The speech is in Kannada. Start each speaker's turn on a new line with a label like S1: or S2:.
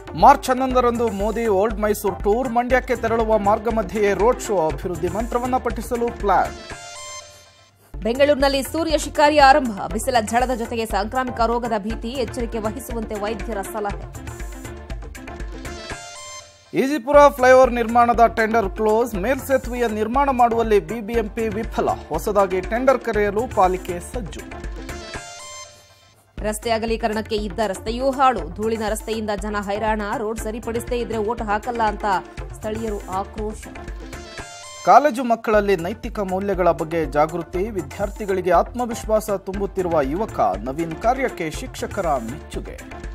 S1: ಮಾರ್ಚ್ ಹನ್ನೊಂದರಂದು ಮೋದಿ ಓಲ್ಡ್ ಮೈಸೂರು ಟೂರ್ ಮಂಡ್ಯಕ್ಕೆ ತೆರಳುವ ಮಾರ್ಗ ಮಧ್ಯೆಯೇ ರೋಡ್ ಶೋ ಅಭಿವೃದ್ಧಿ ಮಂತ್ರವನ್ನ ಪಠಿಸಲು ಪ್ಲಾನ್
S2: ಬೆಂಗಳೂರಿನಲ್ಲಿ ಸೂರ್ಯ ಶಿಕಾರಿ ಆರಂಭ ಬಿಸಿಲ ಝಳದ ಜೊತೆಗೆ ಸಾಂಕ್ರಾಮಿಕ ರೋಗದ ಭೀತಿ ಎಚ್ಚರಿಕೆ ವಹಿಸುವಂತೆ ವೈದ್ಯರ ಸಲಹೆ
S1: ಈಜಿಪುರ ಫ್ಲೈಓವರ್ ನಿರ್ಮಾಣದ ಟೆಂಡರ್ ಕ್ಲೋಸ್ ಮೇಲ್ಸೇತುವೆಯ ನಿರ್ಮಾಣ ಮಾಡುವಲ್ಲಿ ಬಿಬಿಎಂಪಿ ವಿಫಲ ಹೊಸದಾಗಿ ಟೆಂಡರ್ ಕರೆಯಲು ಪಾಲಿಕೆ ಸಜ್ಜು
S2: ರಸ್ತೆ ಅಗಲೀಕರಣಕ್ಕೆ ಇದ್ದ ರಸ್ತೆಯೂ ಹಾಳು ಧೂಳಿನ ರಸ್ತೆಯಿಂದ ಜನ ಹೈರಾಣ ರೋಡ್ ಸರಿಪಡಿಸದೇ ಇದ್ರೆ ಓಟ್ ಹಾಕಲ್ಲ ಅಂತ ಸ್ಥಳೀಯರು ಆಕ್ರೋಶ
S1: ಕಾಲೇಜು ಮಕ್ಕಳಲ್ಲಿ ನೈತಿಕ ಮೌಲ್ಯಗಳ ಬಗ್ಗೆ ಜಾಗೃತಿ ವಿದ್ಯಾರ್ಥಿಗಳಿಗೆ ಆತ್ಮವಿಶ್ವಾಸ ತುಂಬುತ್ತಿರುವ ಯುವಕ ನವೀನ್ ಕಾರ್ಯಕ್ಕೆ ಶಿಕ್ಷಕರ ಮೆಚ್ಚುಗೆ